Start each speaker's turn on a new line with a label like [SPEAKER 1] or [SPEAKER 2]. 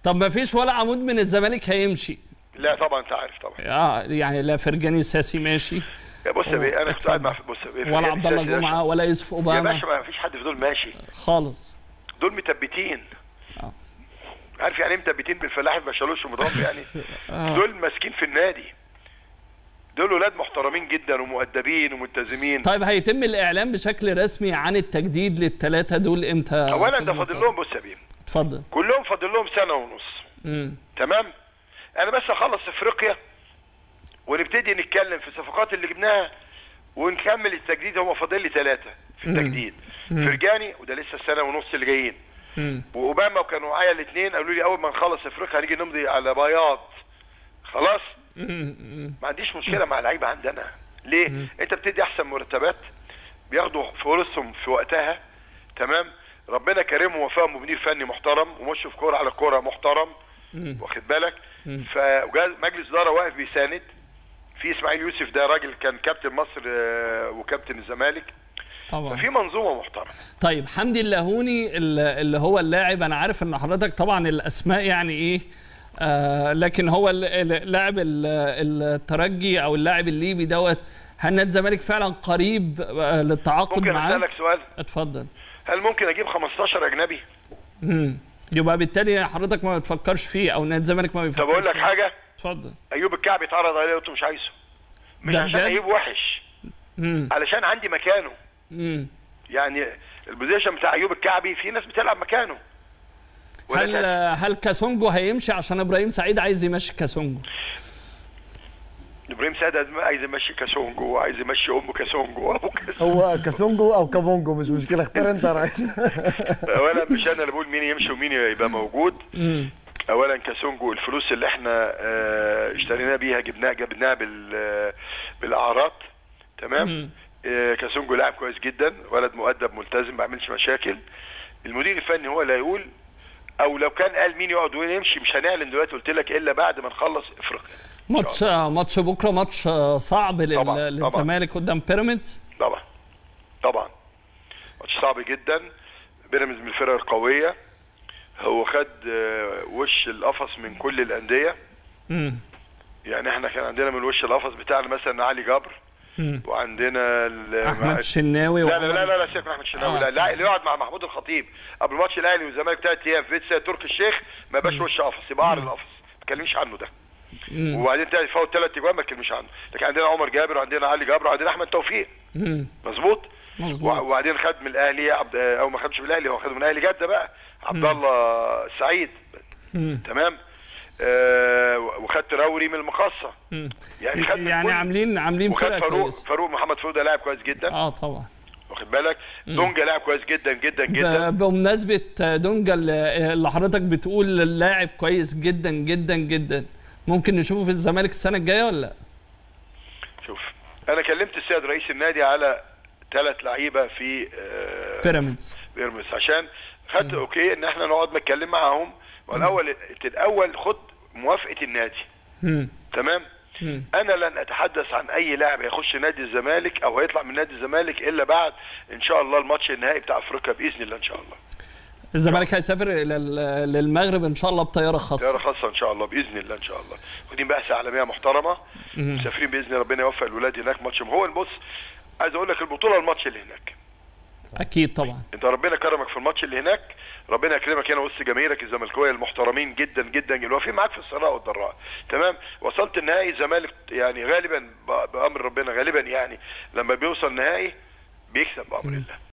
[SPEAKER 1] طب ما فيش ولا عمود من الزمالك هيمشي
[SPEAKER 2] لا طبعا انت عارف طبعا
[SPEAKER 1] اه يعني لا فرجاني ساسي ماشي
[SPEAKER 2] يا بص يا بيه انا كنت قاعد مع بص يا بيه
[SPEAKER 1] ولا عبد الله
[SPEAKER 2] السياسي ده
[SPEAKER 1] جمعه ولا يوسف
[SPEAKER 2] يا
[SPEAKER 1] اوباما
[SPEAKER 2] باشا ما فيش حد في دول ماشي
[SPEAKER 1] خالص
[SPEAKER 2] دول مثبتين
[SPEAKER 1] آه.
[SPEAKER 2] عارف يعني ايه مثبتين بالفلاح ما شالوش مضاد يعني دول ماسكين في النادي دول ولاد محترمين جدا ومؤدبين وملتزمين
[SPEAKER 1] طيب هيتم الاعلان بشكل رسمي عن التجديد للثلاثه دول امتى يا
[SPEAKER 2] اولا
[SPEAKER 1] أستاذ
[SPEAKER 2] ده فاضل
[SPEAKER 1] مرتضى؟
[SPEAKER 2] لهم بص يا بيه
[SPEAKER 1] اتفضل
[SPEAKER 2] كلهم فاضل لهم سنه ونص
[SPEAKER 1] امم
[SPEAKER 2] تمام انا بس اخلص افريقيا ونبتدي نتكلم في الصفقات اللي جبناها ونكمل التجديد هو فاضل لي ثلاثه في التجديد فرجاني وده لسه السنه ونص اللي جايين
[SPEAKER 1] امم
[SPEAKER 2] واوباما وكانوا معايا الاثنين قالوا لي اول ما نخلص افريقيا هنيجي نمضي على بياض خلاص ما عنديش مشكله مع اللعيبه عندنا ليه انت بتدي احسن مرتبات بياخدوا فلوسهم في وقتها تمام ربنا كرمهم ووفقهم بمدير فني محترم ومشوا في كوره على كوره محترم واخد بالك فمجلس اداره واقف بيساند في اسماعيل يوسف ده راجل كان كابتن مصر آه، وكابتن الزمالك
[SPEAKER 1] طبعا
[SPEAKER 2] ففي منظومه محترمه
[SPEAKER 1] طيب حمدي اللاهوني ال- اللي هو اللاعب انا عارف ان حضرتك طبعا الاسماء يعني ايه آه لكن هو ال- ال- لاعب ال- الترجي او اللاعب الليبي دوت هل نادي الزمالك فعلا قريب آه للتعاقد
[SPEAKER 2] ممكن
[SPEAKER 1] معاه؟
[SPEAKER 2] اسالك سؤال
[SPEAKER 1] اتفضل
[SPEAKER 2] هل ممكن اجيب 15 اجنبي
[SPEAKER 1] امم يبقى بالتالي حضرتك ما بتفكرش فيه او نادي الزمالك ما بيفكرش
[SPEAKER 2] طب اقول لك
[SPEAKER 1] فيه.
[SPEAKER 2] حاجه
[SPEAKER 1] اتفضل
[SPEAKER 2] ايوب الكعبي اتعرض عليه قلت له مش عايزه مش
[SPEAKER 1] ده
[SPEAKER 2] عشان
[SPEAKER 1] بجد؟
[SPEAKER 2] ايوب وحش
[SPEAKER 1] امم
[SPEAKER 2] علشان عندي مكانه
[SPEAKER 1] امم
[SPEAKER 2] يعني البوزيشن بتاع ايوب الكعبي في ناس بتلعب مكانه
[SPEAKER 1] هل
[SPEAKER 2] ولا
[SPEAKER 1] هل كاسونجو هيمشي عشان ابراهيم سعيد عايز يمشي كاسونجو
[SPEAKER 2] ابراهيم سعد عايز يمشي كاسونجو وعايز يمشي ام كاسونجو ابو كاسونجو
[SPEAKER 3] هو كاسونجو او كابونجو مش مشكله اختار انت يا ريس
[SPEAKER 2] اولا مش انا اللي بقول مين يمشي ومين يبقى موجود
[SPEAKER 1] امم
[SPEAKER 2] اولا كاسونجو الفلوس اللي احنا آه، اشترينا بيها جبناها جبناها بال آه، بالاعراض تمام آه، كاسونجو لاعب كويس جدا ولد مؤدب ملتزم ما بيعملش مشاكل المدير الفني هو اللي هيقول او لو كان قال مين يقعد وين يمشي مش هنعلن دلوقتي قلت لك الا بعد ما نخلص افريقيا
[SPEAKER 1] ماتش ماتش بكره ماتش صعب لل-
[SPEAKER 2] طبعاً، طبعاً.
[SPEAKER 1] للزمالك قدام بيراميدز
[SPEAKER 2] طبعا طبعا ماتش صعب جدا بيراميدز من الفرق القويه هو خد آه، وش القفص من كل الانديه
[SPEAKER 1] امم
[SPEAKER 2] يعني احنا كان عندنا من وش القفص بتاعنا مثلا علي جبر
[SPEAKER 1] مم.
[SPEAKER 2] وعندنا ال-
[SPEAKER 1] احمد
[SPEAKER 2] مع-
[SPEAKER 1] الشناوي
[SPEAKER 2] لا لا
[SPEAKER 1] وعمر-
[SPEAKER 2] لا لا, لا سيبك من احمد الشناوي
[SPEAKER 1] آه.
[SPEAKER 2] لا لا اللي يقعد مع محمود الخطيب قبل ماتش الاهلي والزمالك ثلاث ايام في فيتسا تركي الشيخ ما يبقاش وش قفص يبقى قعر القفص ما تكلمش عنه ده
[SPEAKER 1] مم.
[SPEAKER 2] وبعدين تاني فوت ثلاث اجوان ما تكلمش عنه لكن عندنا عمر جابر وعندنا علي جابر وعندنا احمد توفيق
[SPEAKER 1] مم.
[SPEAKER 2] مظبوط
[SPEAKER 1] مظبوط.
[SPEAKER 2] وبعدين خد من الاهلي عبد او ما خدش من الاهلي هو خد من الاهلي جده بقى عبد الله سعيد
[SPEAKER 1] مم.
[SPEAKER 2] تمام آه وخد تراوري من المقصه
[SPEAKER 1] مم.
[SPEAKER 2] يعني خد من
[SPEAKER 1] يعني
[SPEAKER 2] كل-
[SPEAKER 1] عاملين عاملين
[SPEAKER 2] وخد
[SPEAKER 1] فرقه
[SPEAKER 2] فاروق
[SPEAKER 1] كويسه
[SPEAKER 2] فاروق محمد فاروق ده لاعب كويس جدا
[SPEAKER 1] اه طبعا
[SPEAKER 2] واخد بالك دونجا لاعب كويس جدا جدا جدا
[SPEAKER 1] ب- بمناسبه دونجا اللي اللي حضرتك بتقول اللاعب كويس جدا جدا جدا ممكن نشوفه في الزمالك السنه الجايه ولا لا؟
[SPEAKER 2] شوف انا كلمت السيد رئيس النادي على ثلاث لعيبه في آه،
[SPEAKER 1] بيراميدز
[SPEAKER 2] بيراميدز عشان خدت اوكي ان احنا نقعد نتكلم معاهم والاول الاول خد موافقه النادي
[SPEAKER 1] مم.
[SPEAKER 2] تمام
[SPEAKER 1] مم.
[SPEAKER 2] انا لن اتحدث عن اي لاعب هيخش نادي الزمالك او هيطلع من نادي الزمالك الا بعد ان شاء الله الماتش النهائي بتاع افريقيا باذن الله ان شاء الله
[SPEAKER 1] الزمالك هيسافر الى ال- للمغرب ان شاء الله بطياره خاصه
[SPEAKER 2] زياره خاصه ان شاء الله باذن الله ان شاء الله واخدين بعثه عالميه محترمه مسافرين باذن الله ربنا يوفق الولاد هناك ماتش هو البص عايز اقول لك البطوله الماتش اللي هناك
[SPEAKER 1] اكيد طبعا
[SPEAKER 2] انت ربنا كرمك في الماتش اللي هناك ربنا يكرمك هنا وسط جماهيرك الزملكاويه المحترمين جدا جدا اللي واقفين معاك في السراء والضراء تمام وصلت النهائي الزمالك يعني غالبا ب- بامر ربنا غالبا يعني لما بيوصل نهائي بيكسب بامر الله